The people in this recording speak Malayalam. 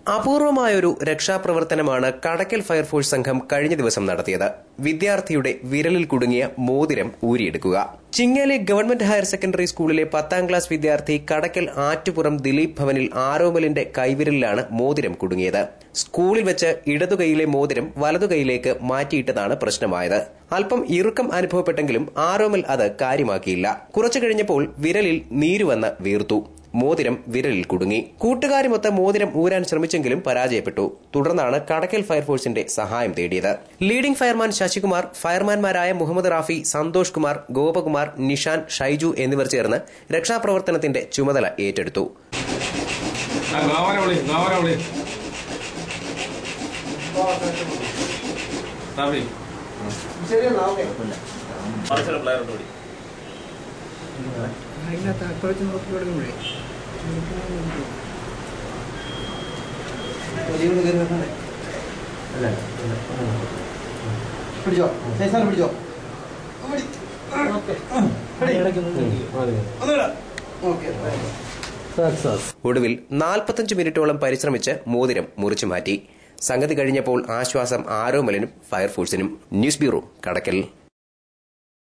അപൂർവമായൊരു രക്ഷാപ്രവർത്തനമാണ് കടക്കൽ ഫയർഫോഴ്സ് സംഘം കഴിഞ്ഞ ദിവസം നടത്തിയത് വിദ്യാർത്ഥിയുടെ വിരലിൽ കുടുങ്ങിയ മോതിരം ഊരിയെടുക്കുക ചിങ്ങേലി ഗവൺമെന്റ് ഹയർ സെക്കൻഡറി സ്കൂളിലെ പത്താം ക്ലാസ് വിദ്യാർത്ഥി കടക്കൽ ആറ്റുപുറം ദിലീപ് ഭവനിൽ ആരോമലിന്റെ കൈവിരലിലാണ് മോതിരം കുടുങ്ങിയത് സ്കൂളിൽ വെച്ച് ഇടതുകൈയിലെ മോതിരം വലതുകൈയിലേക്ക് മാറ്റിയിട്ടതാണ് പ്രശ്നമായത് അല്പം ഇറുക്കം അനുഭവപ്പെട്ടെങ്കിലും ആരോമൽ അത് കാര്യമാക്കിയില്ല കുറച്ചു കഴിഞ്ഞപ്പോൾ വിരലിൽ നീരുവന്ന് വീർത്തു മോതിരം വിരലിൽ കുടുങ്ങി കൂട്ടുകാരുമൊത്ത് മോതിരം ഊരാൻ ശ്രമിച്ചെങ്കിലും പരാജയപ്പെട്ടു തുടർന്നാണ് കടക്കൽ ഫയർഫോഴ്സിന്റെ സഹായം തേടിയത് ലീഡിംഗ് ഫയർമാൻ ശശികുമാർ ഫയർമാൻമാരായ മുഹമ്മദ് റാഫി സന്തോഷ് കുമാർ ഗോപകുമാർ നിഷാൻ ഷൈജു എന്നിവർ ചേർന്ന് രക്ഷാപ്രവർത്തനത്തിന്റെ ചുമതല ഏറ്റെടുത്തു ആ ഗോവനെ വിളി ഗോവനെ വിളി റാഫി അതിനകത്ത് അപ്പുറത്ത് നോക്കി കൊടുക്കുമ്പോഴേ പിടിച്ചോ ശേഷം പിടിച്ചോ ഒടുവിൽ നാൽപ്പത്തഞ്ച് മിനിറ്റോളം പരിശ്രമിച്ച് മോതിരം മുറിച്ചു മാറ്റി സംഗതി കഴിഞ്ഞപ്പോൾ ആശ്വാസം ആരോമലിനും ഫയർഫോഴ്സിനും ന്യൂസ് ബ്യൂറോ കടക്കൽ